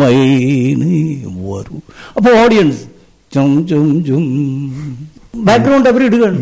നീ വരൂ അപ്പൊ ഓഡിയൻസ് ചും ചും ചും ബാക്ക്ഗ്രൗണ്ട് അവർ ഇടുകയാണ്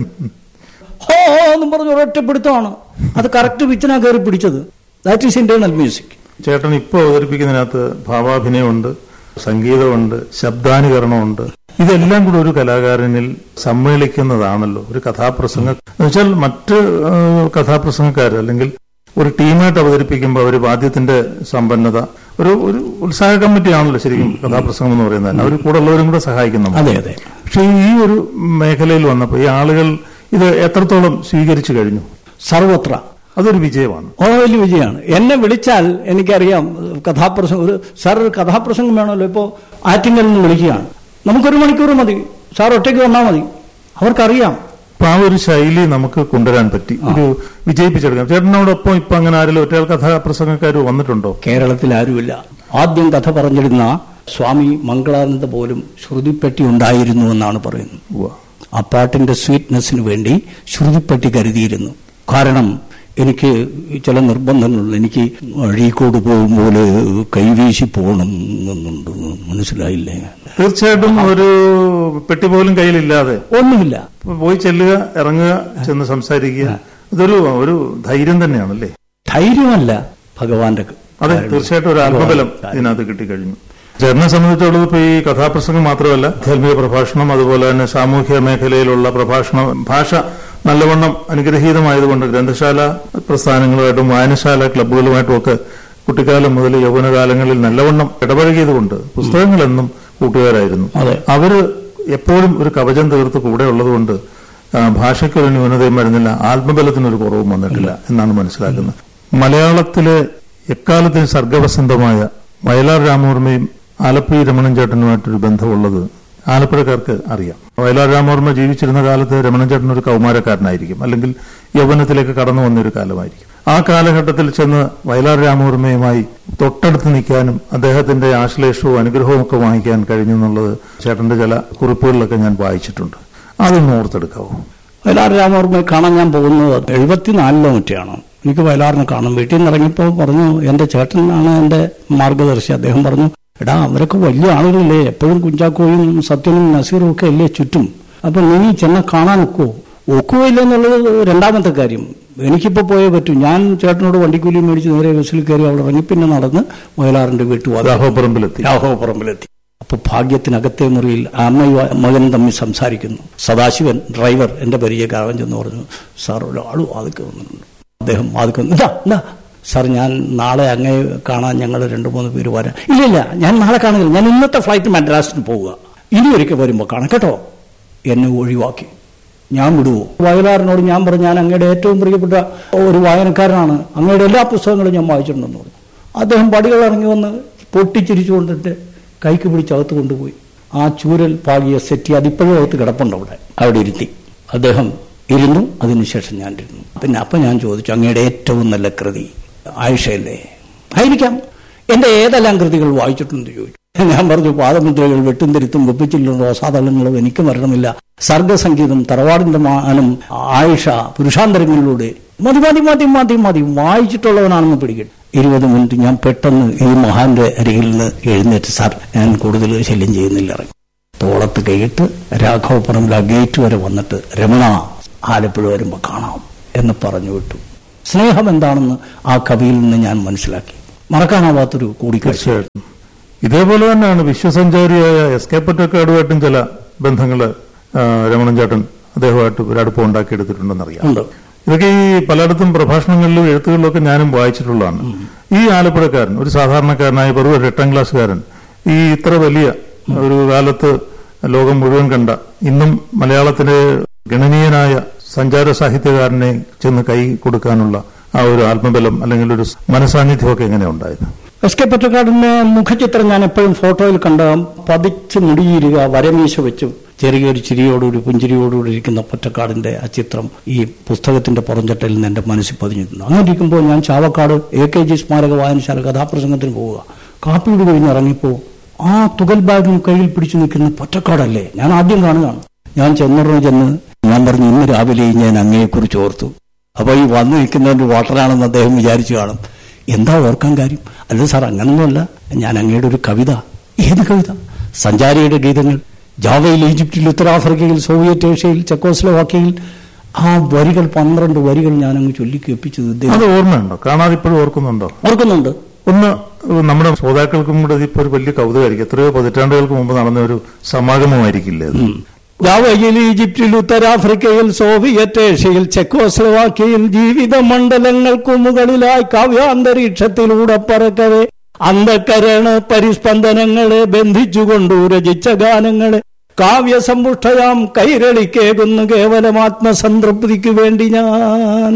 ഹോ എന്നും പറഞ്ഞ് ഒരൊറ്റ പിടുത്തമാണ് അത് കറക്റ്റ് പിച്ചിനാ കയറി പിടിച്ചത് ദാറ്റ് ഈസ് ഇന്റേണൽ മ്യൂസിക് ചേട്ടൻ ഇപ്പോൾ അവതരിപ്പിക്കുന്നതിനകത്ത് ഭാവാഭിനയമുണ്ട് സംഗീതമുണ്ട് ശബ്ദാനുകരണമുണ്ട് ഇതെല്ലാം കൂടെ ഒരു കലാകാരനിൽ സമ്മേളിക്കുന്നതാണല്ലോ ഒരു കഥാപ്രസംഗം എന്ന് വെച്ചാൽ മറ്റ് ആ, കഥാപ്രസംഗക്കാർ അല്ലെങ്കിൽ ഒരു ടീമായിട്ട് അവതരിപ്പിക്കുമ്പോൾ അവർ വാദ്യത്തിന്റെ സമ്പന്നത ഒരു ഒരു ഉത്സാഹ കമ്മിറ്റിയാണല്ലോ ശരിക്കും കഥാപ്രസംഗം എന്ന് പറയുന്നത് അവർ കൂടെ ഉള്ളവരും കൂടെ സഹായിക്കുന്നു അതെ അതെ പക്ഷേ ഈ ഒരു മേഖലയിൽ വന്നപ്പോൾ ഈ ആളുകൾ ഇത് എത്രത്തോളം സ്വീകരിച്ചു കഴിഞ്ഞു സർവത്ര അതൊരു വിജയമാണ് ഓ വലിയ വിജയമാണ് എന്നെ വിളിച്ചാൽ എനിക്കറിയാം കഥാപ്രസംഗം ഒരു സാർ ഒരു കഥാപ്രസംഗം വേണമല്ലോ ഇപ്പോൾ ആറ്റിങ്ങൽ നിന്ന് വിളിക്കുകയാണ് നമുക്കൊരു മണിക്കൂർ മതി സാർ ഒറ്റയ്ക്ക് വന്നാൽ മതി അവർക്കറിയാം അപ്പൊ ആ ഒരു ശൈലി നമുക്ക് കൊണ്ടുവരാൻ പറ്റി ഒരു വിജയിപ്പിച്ചെടുക്കാം ചേട്ടനോടൊപ്പം ഇപ്പൊ അങ്ങനെ ആരെങ്കിലും ഒറ്റ കഥാപ്രസംഗക്കാർ വന്നിട്ടുണ്ടോ കേരളത്തിൽ ആരുമില്ല ആദ്യം കഥ പറഞ്ഞിരുന്ന സ്വാമി മംഗളാനന്ദ പോലും ശ്രുതിപ്പെട്ടി ഉണ്ടായിരുന്നു എന്നാണ് പറയുന്നത് ഉവ്വ. ആ പാട്ടിന്റെ സ്വീറ്റ്നെസ്സിന് വേണ്ടി ശ്രുതിപ്പെട്ടി കരുതിയിരുന്നു കാരണം എനിക്ക് ചില നിർബന്ധങ്ങളുണ്ട് എനിക്ക് അഴീക്കോട് പോകുമ്പോൾ കൈവീശി പോകണം എന്നുണ്ട് മനസ്സിലായില്ലേ തീർച്ചയായിട്ടും ഒരു പെട്ടി പോലും കയ്യിലില്ലാതെ ഒന്നുമില്ല ഇപ്പൊ പോയി ചെല്ലുക ഇറങ്ങുക ചെന്ന് സംസാരിക്കുക ഇതൊരു ഒരു ധൈര്യം തന്നെയാണല്ലേ ധൈര്യമല്ല ഭഗവാന്റെ അതെ തീർച്ചയായിട്ടും ഒരു ആത്മബലം ഇതിനകത്ത് കിട്ടിക്കഴിഞ്ഞു ചേട്ടനെ സംബന്ധിച്ചിടത്തോളം ഇപ്പൊ ഈ കഥാപ്രസംഗം മാത്രമല്ല ആധ്യാത്മിക പ്രഭാഷണം അതുപോലെ തന്നെ സാമൂഹ്യ മേഖലയിലുള്ള പ്രഭാഷണം ഭാഷ നല്ലവണ്ണം അനുഗ്രഹീതമായതുകൊണ്ട് ഗ്രന്ഥശാല പ്രസ്ഥാനങ്ങളുമായിട്ടും വായനശാല ക്ലബ്ബുകളുമായിട്ടും ഒക്കെ കുട്ടിക്കാലം മുതൽ യൗവനകാലങ്ങളിൽ നല്ലവണ്ണം ഇടപഴകിയതുകൊണ്ട് പുസ്തകങ്ങളെന്നും കൂട്ടുകാരായിരുന്നു അതെ. അവര് എപ്പോഴും ഒരു കവചം തീർത്ത് കൂടെ ഉള്ളതുകൊണ്ട് ആ, ഭാഷയ്ക്കൊരു ന്യൂനതയും വരുന്നില്ല ആത്മബലത്തിനൊരു കുറവും വന്നിട്ടില്ല എന്നാണ് മനസ്സിലാക്കുന്നത് മലയാളത്തിലെ എക്കാലത്തിന് സർഗവസന്തമായ വയലാർ രാമവർമ്മയും ആലപ്പി രമണൻ ചേട്ടനുമായിട്ടൊരു ബന്ധമുള്ളത് ആലപ്പുഴക്കാർക്ക് അറിയാം വയലാർ രാമവർമ്മ ജീവിച്ചിരുന്ന കാലത്ത് രമണൻ ചേട്ടൻ ഒരു കൗമാരക്കാരനായിരിക്കും അല്ലെങ്കിൽ യൗവനത്തിലേക്ക് കടന്നു വന്നൊരു കാലമായിരിക്കും ആ കാലഘട്ടത്തിൽ ചെന്ന് വയലാർ രാമവർമ്മയുമായി തൊട്ടടുത്ത് നിൽക്കാനും അദ്ദേഹത്തിന്റെ ആശ്ലേഷവും അനുഗ്രഹവും ഒക്കെ വാങ്ങിക്കാൻ കഴിഞ്ഞു എന്നുള്ളത് ചേട്ടന്റെ ചില കുറിപ്പുകളിലൊക്കെ ഞാൻ വായിച്ചിട്ടുണ്ട് അതൊന്ന് ഓർത്തെടുക്കാവോ വയലാർ രാമവർമ്മയെ കാണാൻ ഞാൻ പോകുന്നത് എഴുപത്തിനാലിലോ മറ്റാണ് എനിക്ക് വയലാറിനെ കാണും വീട്ടിൽ നിന്ന് ഇറങ്ങിയപ്പോൾ പറഞ്ഞു എന്റെ ചേട്ടനാണ് എന്റെ മാർഗദർശി അദ്ദേഹം പറഞ്ഞു എടാ അവരൊക്കെ വലിയ ആളുകളല്ലേ എപ്പോഴും കുഞ്ചാക്കോയും സത്യനും നസീറും ഒക്കെ അല്ലേ ചുറ്റും അപ്പൊ നീ ചെന്ന കാണാൻ ഒക്കുവോ ഒക്കുവോ ഇല്ലെന്നുള്ളത് രണ്ടാമത്തെ കാര്യം എനിക്കിപ്പോ പോയേ പറ്റൂ ഞാൻ ചേട്ടനോട് വണ്ടിക്കൂലി മേടിച്ച് നേരെ ബസ്സിൽ കയറി അവിടെ ഇറങ്ങി പിന്നെ നടന്ന് വയലാറിന്റെ വീട്ടുവാദം രാഘവപ്പറമ്പിലെത്തി രാഘവപുറമ്പിലെത്തി അപ്പൊ ഭാഗ്യത്തിനകത്തെ മുറിയിൽ അമ്മയും മകനും തമ്മിൽ സംസാരിക്കുന്നു സദാശിവൻ ഡ്രൈവർ എന്റെ പരിചയക്കാരൻ ചെന്ന് പറഞ്ഞു സാർ ഒരാളും വാതിക്കെ വന്നിട്ടുണ്ട് അദ്ദേഹം വാതിക്കെ വന്നു "ഇതാ, ഇതാ, സാർ ഞാൻ നാളെ അങ്ങേ കാണാൻ ഞങ്ങൾ രണ്ടു മൂന്ന് പേര് വരാം ഇല്ല ഇല്ല ഞാൻ നാളെ കാണുന്നില്ല ഞാൻ ഇന്നത്തെ ഫ്ലൈറ്റ് മദ്രാസിന് പോവുക ഇനി ഒരിക്കൽ വരുമ്പോൾ കാണാം കേട്ടോ എന്നെ ഒഴിവാക്കി ഞാൻ വിടുവോ വയലാറിനോട് ഞാൻ പറഞ്ഞു ഞാൻ അങ്ങയുടെ ഏറ്റവും പ്രിയപ്പെട്ട ഒരു വായനക്കാരനാണ് അങ്ങയുടെ എല്ലാ പുസ്തകങ്ങളും ഞാൻ വായിച്ചിട്ടുണ്ടെന്ന് പറഞ്ഞു അദ്ദേഹം പടികൾ ഇറങ്ങി വന്ന് പൊട്ടിച്ചിരിച്ചുകൊണ്ടിട്ട് കൈക്ക് പിടിച്ച് അകത്ത് കൊണ്ടുപോയി ആ ചൂരൽ പാകിയ സെറ്റി അതിപ്പോഴും അകത്ത് കിടപ്പുണ്ട് അവിടെ അവിടെ ഇരുത്തി അദ്ദേഹം ഇരുന്നു അതിനുശേഷം ഞാൻ ഇരുന്നു പിന്നെ അപ്പൊ ഞാൻ ചോദിച്ചു അങ്ങയുടെ ഏറ്റവും നല്ല കൃതി ആയിഷയല്ലേ ആയിരിക്കാം എന്റെ ഏതെല്ലാം കൃതികൾ വായിച്ചിട്ടുണ്ട് ചോദിച്ചു ഞാൻ പറഞ്ഞു പാദമുദ്രകൾ വെട്ടും തിരുത്തും വെപ്പിച്ചില്ലും റോസാതളങ്ങളും എനിക്ക് മരണമില്ല സർഗസംഗീതം തറവാടിന്റെ മാനം ആയിഷ പുരുഷാന്തരങ്ങളിലൂടെ മതി മതി മതി മതി മതി വായിച്ചിട്ടുള്ളവനാണെന്ന് പിടിക്കട്ടെ ഇരുപത് മിനിറ്റ് ഞാൻ പെട്ടെന്ന് ഈ മഹാന്റെ അരികിൽ നിന്ന് എഴുന്നേറ്റ് സാർ ഞാൻ കൂടുതൽ ശല്യം ചെയ്യുന്നില്ല ഇറങ്ങി തോളത്ത് കൈയിട്ട് രാഘവപുറമിൽ ആ ഗേറ്റ് വരെ വന്നിട്ട് രമണ ആലപ്പുഴ വരുമ്പോ കാണാം എന്ന് പറഞ്ഞു വിട്ടു സ്നേഹം എന്താണെന്ന് ആ കവിയിൽ നിന്ന് ഞാൻ മനസ്സിലാക്കി മറക്കാനാവാത്തൊരു കൂടിക്കാഴ്ച തീർച്ചയായിട്ടും ഇതേപോലെ തന്നെയാണ് വിശ്വസഞ്ചാരിയായ എസ് കെ പൊറ്റക്കാടുമായിട്ടും ചില ബന്ധങ്ങള് ആ, രമണൻ ചേട്ടൻ അദ്ദേഹമായിട്ട് ഒരു അടുപ്പം ഉണ്ടാക്കിയെടുത്തിട്ടുണ്ടെന്നറിയാം ഉണ്ട് ഇതൊക്കെ ഈ പലയിടത്തും പ്രഭാഷണങ്ങളിലും എഴുത്തുകളിലും ഒക്കെ ഞാനും വായിച്ചിട്ടുള്ളതാണ് ഈ ആലപ്പുഴക്കാരൻ ഒരു സാധാരണക്കാരനായ വെറും ഒരു എട്ടാം ക്ലാസ്സുകാരൻ ഈ ഇത്ര വലിയ ഒരു കാലത്ത് ലോകം മുഴുവൻ കണ്ട ഇന്നും മലയാളത്തിലെ ഗണനീയനായ സഞ്ചാര സാഹിത്യകാരനെ ചെന്ന് കൈ കൊടുക്കാനുള്ള ആ ഒരു ആത്മബലം അല്ലെങ്കിൽ ഒരു മനസാന്നിധ്യമൊക്കെ എങ്ങനെ ഉണ്ടായത് എസ് കെ പൊറ്റക്കാടിന്റെ മുഖചിത്രം ഞാൻ എപ്പോഴും ഫോട്ടോയിൽ കണ്ട പതിച്ച് മുടിയിരുക വരമീശ വെച്ച് ചെറിയൊരു ചിരിയോടുകൂടി പുഞ്ചിരിയോടുകൂടി ഇരിക്കുന്ന പൊറ്റക്കാടിന്റെ ആ ചിത്രം ഈ പുസ്തകത്തിന്റെ പുറംചട്ടയിൽ നിന്ന് എന്റെ മനസ്സിൽ പതിഞ്ഞിട്ടുണ്ട് അങ്ങനെ ഇരിക്കുമ്പോൾ ഞാൻ ചാവക്കാട് എ കെ ജി സ്മാരക വായനശാല കഥാപ്രസംഗത്തിന് പോവുക കാപ്പിയോട് കഴിഞ്ഞ് ഇറങ്ങിയപ്പോൾ ആ തുകൽ ബാഗും കയ്യിൽ പിടിച്ചു നിൽക്കുന്ന പൊറ്റക്കാടല്ലേ ഞാൻ ആദ്യം കാണുകയാണ് ഞാൻ ചെന്നുടനെ ചെന്ന് ഞാൻ പറഞ്ഞു ഇന്ന് രാവിലെ ഞാൻ അങ്ങയെക്കുറിച്ച് ഓർത്തു അപ്പൊ ഈ വന്നു നിൽക്കുന്നവന്റെ വോട്ടറാണെന്ന് അദ്ദേഹം വിചാരിച്ചു കാണും എന്താ ഓർക്കാൻ കാര്യം അല്ല സാർ അങ്ങനൊന്നുമല്ല ഞാൻ അങ്ങയുടെ ഒരു കവിത ഏത് കവിത സഞ്ചാരിയുടെ ഗീതങ്ങൾ ജാവയിൽ ഈജിപ്തിൽ ഉത്തരാഫ്രിക്കയിൽ സോവിയറ്റ് ഏഷ്യയിൽ ചെക്കോസ്ലോവാക്യയിൽ ആ വരികൾ പന്ത്രണ്ട് വരികൾ ഞാൻ അങ്ങ് ചൊല്ലി കേൾപ്പിച്ചത് ഇദ്ദേഹം അത് ഓർമ്മയുണ്ടോ കാണാതെ ഇപ്പോഴും ഓർക്കുന്നുണ്ടോ ഓർക്കുന്നുണ്ട് ഒന്ന് നമ്മുടെ ശ്രോതാക്കൾക്കും കൂടെ ഇതിപ്പോ ഒരു വലിയ കൗതുകമായിരിക്കും എത്രയോ പതിറ്റാണ്ടുകൾക്ക് മുമ്പ് നടന്ന ഒരു സമാഗമമായിരിക്കില്ലേ അത് ജാവയിൽ ഈജിപ്തിൽ ഉത്തരാഫ്രിക്കയിൽ സോവിയറ്റ് ഏഷ്യയിൽ ചെക്കോസ്ലോവാക്യയിൽ ജീവിത മണ്ഡലങ്ങൾക്കു മുകളിലായി കാവ്യാന്തരീക്ഷത്തിലൂടെ പറക്കവേ അന്ധകരണ പരിസ്പന്ദനങ്ങളെ ബന്ധിച്ചുകൊണ്ടു രചിച്ച ഗാനങ്ങളെ കാവ്യസമ്പുഷ്ടയാം കൈരളിക്കേകുന്നു കേവലം ആത്മസംതൃപ്തിക്ക് വേണ്ടി ഞാൻ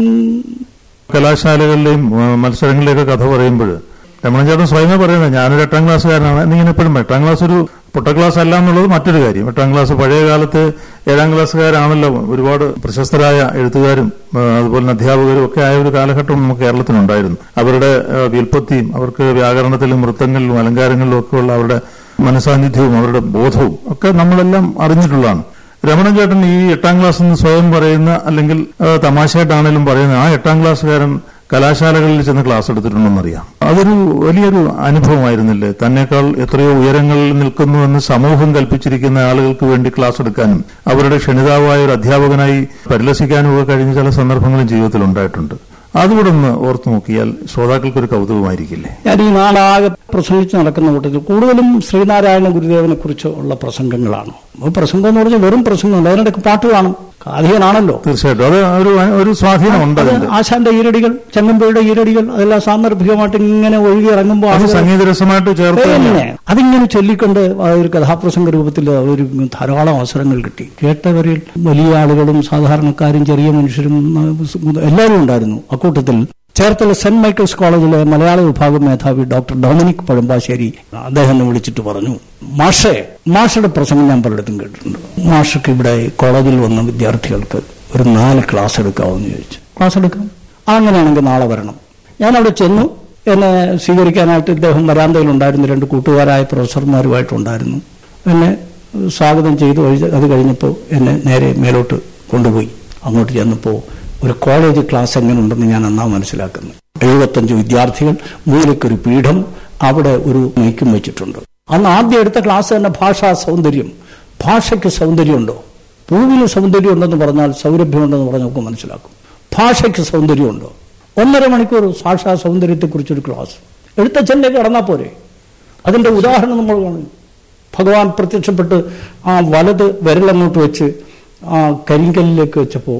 കലാശാലകളിലെയും ആ, മത്സരങ്ങളിലെയൊക്കെ കഥ പറയുമ്പോൾ രമണചേട്ടൻ സ്വയമേ പറയുന്നത് ഞാനൊരു എട്ടാം ക്ലാസ്സുകാരനാണ് എന്നിങ്ങനെ എപ്പോഴും എട്ടാം ക്ലാസ് ഒരു പൊട്ട ക്ലാസ് അല്ല എന്നുള്ളത് മറ്റൊരു കാര്യം എട്ടാം ക്ലാസ് പഴയ കാലത്ത് ഏഴാം ക്ലാസ്സുകാരാണല്ലോ ഒരുപാട് പ്രശസ്തരായ എഴുത്തുകാരും ആ, അതുപോലെ തന്നെ അധ്യാപകരും ഒക്കെ ആയ ഒരു കാലഘട്ടം നമുക്ക് കേരളത്തിനുണ്ടായിരുന്നു അവരുടെ ആ, വ്യുൽപ്പത്തിയും അവർക്ക് വ്യാകരണത്തിലും നൃത്തങ്ങളിലും അലങ്കാരങ്ങളിലും ഒക്കെ ഉള്ള അവരുടെ മനസാന്നിധ്യവും അവരുടെ ബോധവും ഒക്കെ നമ്മളെല്ലാം അറിഞ്ഞിട്ടുള്ളതാണ് രമണൻ ചേട്ടൻ ഈ എട്ടാം ക്ലാസ് എന്ന് സ്വയം പറയുന്ന അല്ലെങ്കിൽ ആ, തമാശയായിട്ടാണേലും പറയുന്ന ആ എട്ടാം ക്ലാസ്സുകാരൻ കലാശാലകളിൽ ചെന്ന് ക്ലാസ് എടുത്തിട്ടുണ്ടെന്നറിയാം അതൊരു വലിയൊരു അനുഭവമായിരുന്നില്ലേ തന്നെക്കാൾ എത്രയോ ഉയരങ്ങളിൽ നിൽക്കുന്നുവെന്ന് സമൂഹം കൽപ്പിച്ചിരിക്കുന്ന ആളുകൾക്ക് വേണ്ടി ക്ലാസ് എടുക്കാനും അവരുടെ ക്ഷണിതാവായ ഒരു അധ്യാപകനായി പരിലസിക്കാനും ഒക്കെ കഴിഞ്ഞ ചില സന്ദർഭങ്ങളും ജീവിതത്തിൽ ഉണ്ടായിട്ടുണ്ട് അതുകൂടെ ഒന്ന് ഓർത്തു നോക്കിയാൽ ശ്രോതാക്കൾക്കൊരു കൗതുകമായിരിക്കില്ലേ ഞാൻ ഈ നാളാകെ പ്രസംഗിച്ച് നടക്കുന്ന കൂട്ടത്തിൽ കൂടുതലും ശ്രീനാരായണ ഗുരുദേവനെ കുറിച്ച് ഉള്ള പ്രസംഗങ്ങളാണ് അപ്പോൾ പ്രസംഗം എന്ന് പറഞ്ഞാൽ വെറും പ്രസംഗമല്ല അതിനിടയ്ക്ക് പാട്ട് കാണും കാതികനാണല്ലോ തീർച്ചയായിട്ടും അത് ഒരു ഒരു സ്വാധീനമുണ്ട് അത് അതിന്റെ ആശാന്റെ ഈരടികൾ ചെങ്ങമ്പയുടെ ഈരടികൾ അതെല്ലാം സാന്ദർഭികമായിട്ട് ഇങ്ങനെ ഒഴുകി ഇറങ്ങുമ്പോൾ അത് ആളുകൾ സംഗീതരസമായിട്ട് ചേർത്ത് പിന്നെ തന്നെയാണ്. അതിങ്ങനെ ചൊല്ലിക്കൊണ്ട് ആ ഒരു കഥാപ്രസംഗ രൂപത്തിൽ ഒരു ധാരാളം അവസരങ്ങൾ കിട്ടി കേട്ടവരിൽ വലിയ ആളുകളും സാധാരണക്കാരും ചെറിയ മനുഷ്യരും ആ, എല്ലാവരും ഉണ്ടായിരുന്നു അക്കൂട്ടത്തിൽ ചേർത്തല സെന്റ് മൈക്കിൾസ് കോളേജിലെ മലയാള വിഭാഗം മേധാവി ഡോക്ടർ ഡൊമിനിക് പഴമ്പാശ്ശേരി അദ്ദേഹം എന്നെ വിളിച്ചിട്ട് പറഞ്ഞു മാഷേ മാഷയുടെ പ്രസംഗം ഞാൻ പലയിടത്തും കേട്ടിട്ടുണ്ട് മാഷക്ക് ഇവിടെ കോളേജിൽ വന്ന വിദ്യാർത്ഥികൾക്ക് ഒരു നാല് ക്ലാസ് എടുക്കാമെന്ന് ചോദിച്ചു ക്ലാസ് എടുക്കാം അങ്ങനെയാണെങ്കിൽ നാളെ വരണം ഞാൻ അവിടെ ചെന്നു എന്നെ സ്വീകരിക്കാനായിട്ട് ഇദ്ദേഹം വരാന്തയിലുണ്ടായിരുന്നു രണ്ട് കൂട്ടുകാരായ പ്രൊഫസർമാരുമായിട്ടുണ്ടായിരുന്നു എന്നെ സ്വാഗതം ചെയ്തു കഴിഞ്ഞ് അത് കഴിഞ്ഞപ്പോൾ എന്നെ നേരെ മേലോട്ട് കൊണ്ടുപോയി അങ്ങോട്ട് ചെന്നപ്പോൾ ഒരു കോളേജ് ക്ലാസ് എങ്ങനെ ഉണ്ടെന്ന് ഞാൻ അന്നാ മനസ്സിലാക്കുന്നത് എഴുപത്തഞ്ച് വിദ്യാർത്ഥികൾ മൂലയ്ക്കൊരു പീഠം അവിടെ ഒരു മൈക്കും വെച്ചിട്ടുണ്ട് അന്ന് ആദ്യം എടുത്ത ക്ലാസ് തന്നെ ഭാഷാ സൗന്ദര്യം ഭാഷയ്ക്ക് സൗന്ദര്യമുണ്ടോ പൂവിന് സൗന്ദര്യം ഉണ്ടെന്ന് പറഞ്ഞാൽ സൗരഭ്യമുണ്ടെന്ന് പറഞ്ഞാൽ നമുക്ക് മനസ്സിലാക്കും ഭാഷയ്ക്ക് സൗന്ദര്യമുണ്ടോ ഒന്നര മണിക്കൂർ ഭാഷാ സൗന്ദര്യത്തെക്കുറിച്ചൊരു ക്ലാസ് എഴുത്തച്ഛൻ്റെ കടന്നാൽ പോരെ അതിന്റെ ഉദാഹരണം നമ്മൾ കാണും ഭഗവാൻ പ്രത്യക്ഷപ്പെട്ട് ആ വലത് വിരലങ്ങോട്ട് വെച്ച് ആ കരിങ്കല്ലിലേക്ക് വെച്ചപ്പോ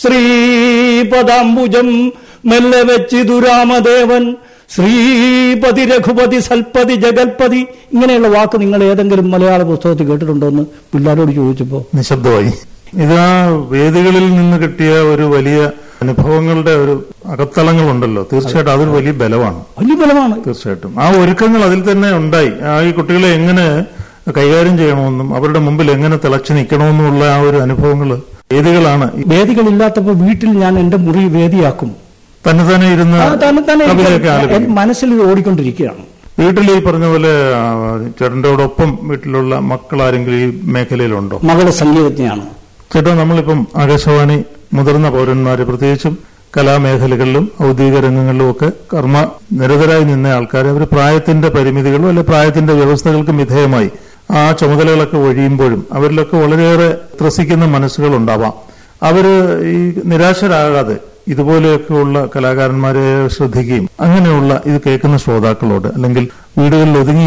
ശ്രീപദാംബുജം മെല്ലെ വെച്ചിതു രാമദേവൻ ശ്രീപതി രഘുപതി സൽപതി ജഗൽപതി ഇങ്ങനെയുള്ള വാക്ക് നിങ്ങൾ ഏതെങ്കിലും മലയാള പുസ്തകത്തിൽ കേട്ടിട്ടുണ്ടോ എന്ന് പിള്ളേരോട് ചോദിച്ചപ്പോ നിശബ്ദമായി ഇത് ആ വേദികളിൽ നിന്ന് കിട്ടിയ ഒരു വലിയ അനുഭവങ്ങളുടെ ഒരു അകത്തളങ്ങളുണ്ടല്ലോ തീർച്ചയായിട്ടും അതൊരു വലിയ ബലമാണ് വലിയ ബലമാണ് തീർച്ചയായിട്ടും ആ ഒരുക്കങ്ങൾ അതിൽ തന്നെ ഉണ്ടായി ആ ഈ കുട്ടികളെ എങ്ങനെ കൈകാര്യം ചെയ്യണമെന്നും അവരുടെ മുമ്പിൽ എങ്ങനെ തിളച്ചു നിൽക്കണമെന്നുമുള്ള ആ ഒരു അനുഭവങ്ങൾ വേദികളാണ് ഈ വേദികളില്ലാത്തപ്പോൾ വീട്ടിൽ ഞാൻ എന്റെ മുറി വേദിയാക്കും തന്നെ തന്നെ ഇരുന്ന് ആ, തന്നെ തന്നെ കവിതയൊക്കെ ഇരിക്കും. ആലപിക്കും എൻ മനസ്സിൽ ഇത് ഓടിക്കൊണ്ടിരിക്കുകയാണ് വീട്ടിൽ ഈ പറഞ്ഞ പോലെ ആ, ചേട്ടൻ്റെയോടൊപ്പം വീട്ടിലുള്ള മക്കൾ ആരെങ്കിലും ഈ മേഖലയിലുണ്ടോ മകള് സംഗീതജ്ഞയാണ് ചേട്ടാ നമ്മളിപ്പം ആകാശവാണി മുതിർന്ന പൗരന്മാര് പ്രത്യേകിച്ചും കലാമേഖലകളിലും ഔദ്യോഗിക രംഗങ്ങളിലും ഒക്കെ കർമ്മ നിരതരായി നിന്ന ആൾക്കാർ അവർ പ്രായത്തിന്റെ പരിമിതികളും അല്ലെ പ്രായത്തിന്റെ വ്യവസ്ഥകൾക്കും വിധേയമായി ആ ചുമതലകളൊക്കെ ഒഴിയുമ്പോഴും അവരിലൊക്കെ വളരെയേറെ ത്രസിക്കുന്ന മനസ്സുകൾ ഉണ്ടാവാം അവര് ഈ നിരാശരാകാതെ ഇതുപോലെയൊക്കെയുള്ള കലാകാരന്മാരെ ശ്രദ്ധിക്കുകയും അങ്ങനെയുള്ള ഇത് കേൾക്കുന്ന ശ്രോതാക്കളോട് അല്ലെങ്കിൽ വീടുകളിൽ ഒതുങ്ങി